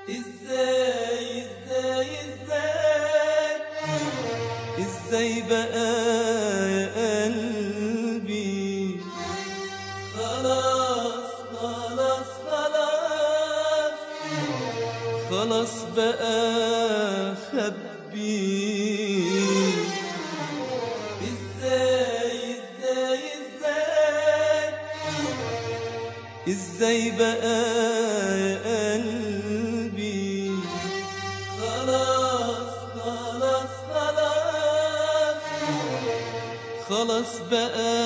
ازاي ازاي ازاي ازاي بقى يا قلبي خلاص خلاص خلاص خلاص بقى خبي ازاي ازاي ازاي ازاي بقى يا قلبي خلاص خلاص خلاص خلاص بقى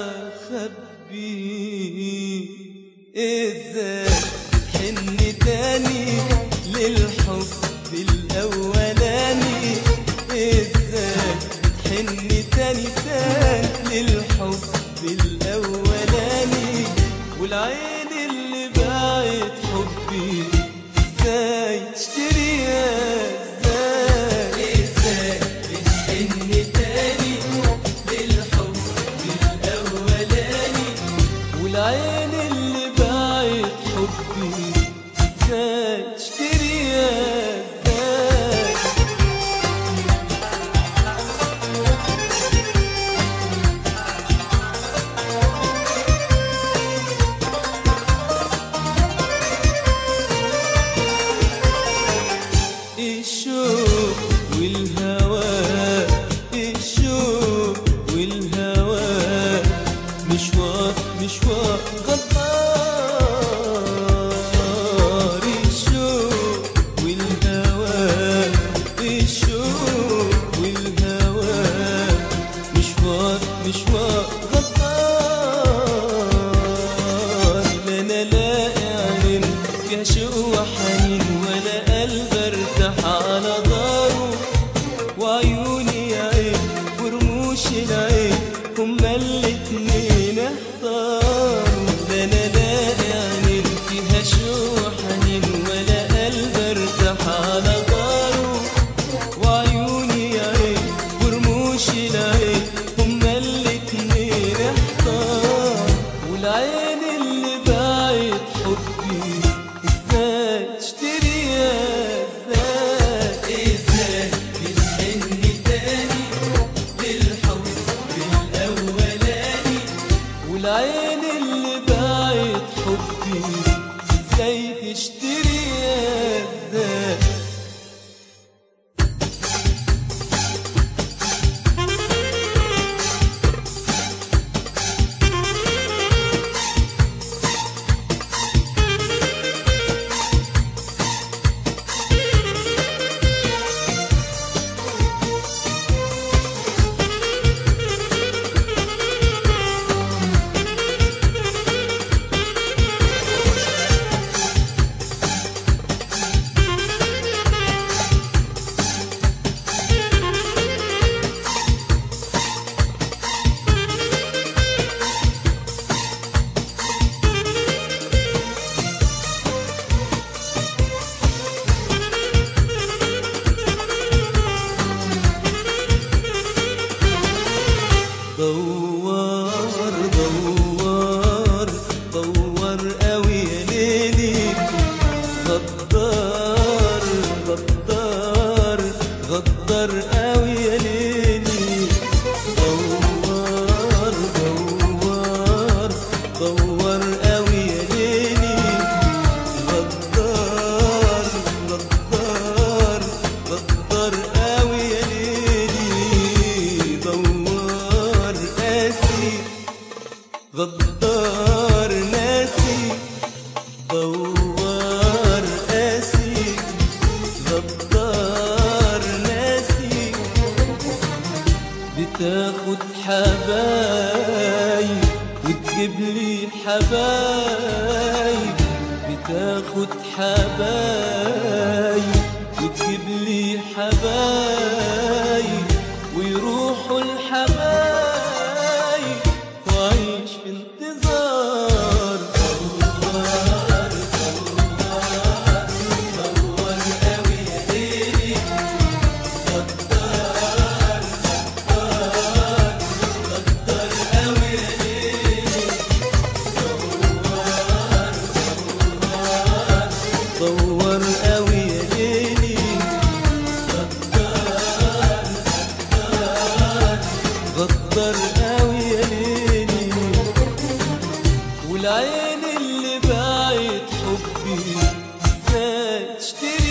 خبي ازاي حن تاني للحب الاولاني ازاي حن تاني تاني للحب الاولاني والعين اللي باعت حبي ازاي تشتريها ازاي ازاي بتحن تاني للحب الاولاني والعين اللي باعت حبي ازاي تشتريها ازاي الشوق والهوى الشوق والهوى مشوار مشوار غدار الشوق والهوى الشوق والهوى مشوار مشوار غدار لا انا لاقي عين فيها شوق وحنين ولا قلب ارتاح على داره وعيوني عين ورموش العين هما الاتنين احتاروا لا انا لاقي عين فيها شوق وحنين ولا قلب ارتاح على داره وعيوني عين ورموش العين هما الاتنين احتار والعين اللي باعت حبي ازاي تشتريها ازاي ازاي بتحن تاني للحب الاولاني والعين اللي باعت حبي ازاي تشتريها ازاي دوار دوار دوار قوي يا ليلي غدار غدار غدار قوي يا ليلي دوار دوار دوار قوي يا ليلي غدار غدار غدار قوي يا ليلي دوار قاسي غدار ناسي دوار قاسي غدار ناسي بتاخد حبايب وتجيب لي حبايب بتاخد حبايب وتجيب لي حبايب ويروحوا الحبايب وعيش في انتظار دوار دوار دوار قوي يا ليلي غدار غدار غدار قوي يا ليلي دوار دوار دوار قوي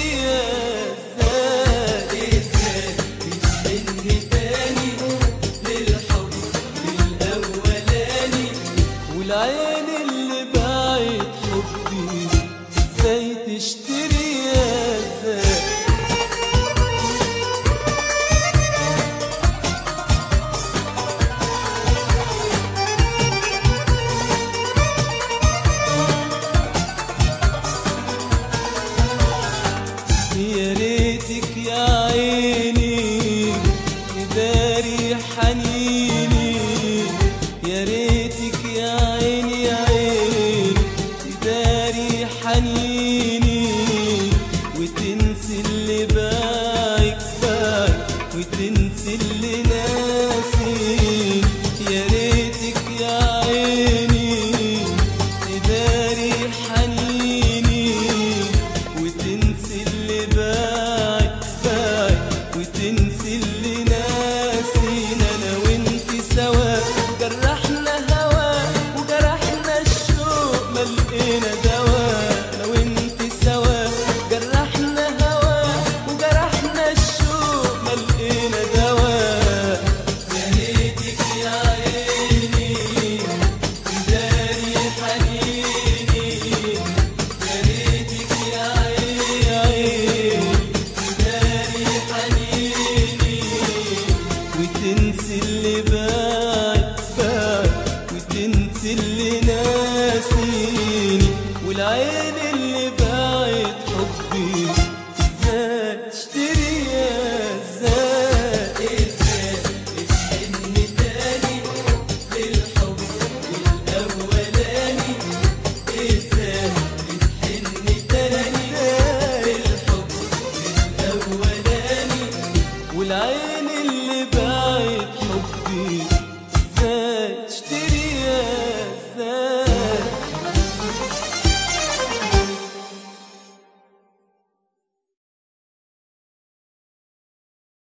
تشتريها ازاي ازاي بتحن تاني للحب الاولاني والعين اللي باعت حبي ازاي تشتريها ازاي يا ريتك يا عيني تداري حنيني يا ريتك يا عيني يا عيني تداري حنيني وتنسي اللي باعك باعك وتنسي اللي ناسي يا ريتك يا عيني تداري حنيني وتنسي اللي باعك باعك وتنسي اللي ناسينا انا وانت سوا جرحنا هوا وجرحنا الشوق ما لقينا دواء انا وانت سوا جرحنا هوا وجرحنا الشوق ما لقينا دواء يا ريتك يا عيني تداري حنيني يا ريتك يا عيني يا عيني تداري حنيني وتنسي اللي باعك باعك وتنسي اللي ناسيني والعين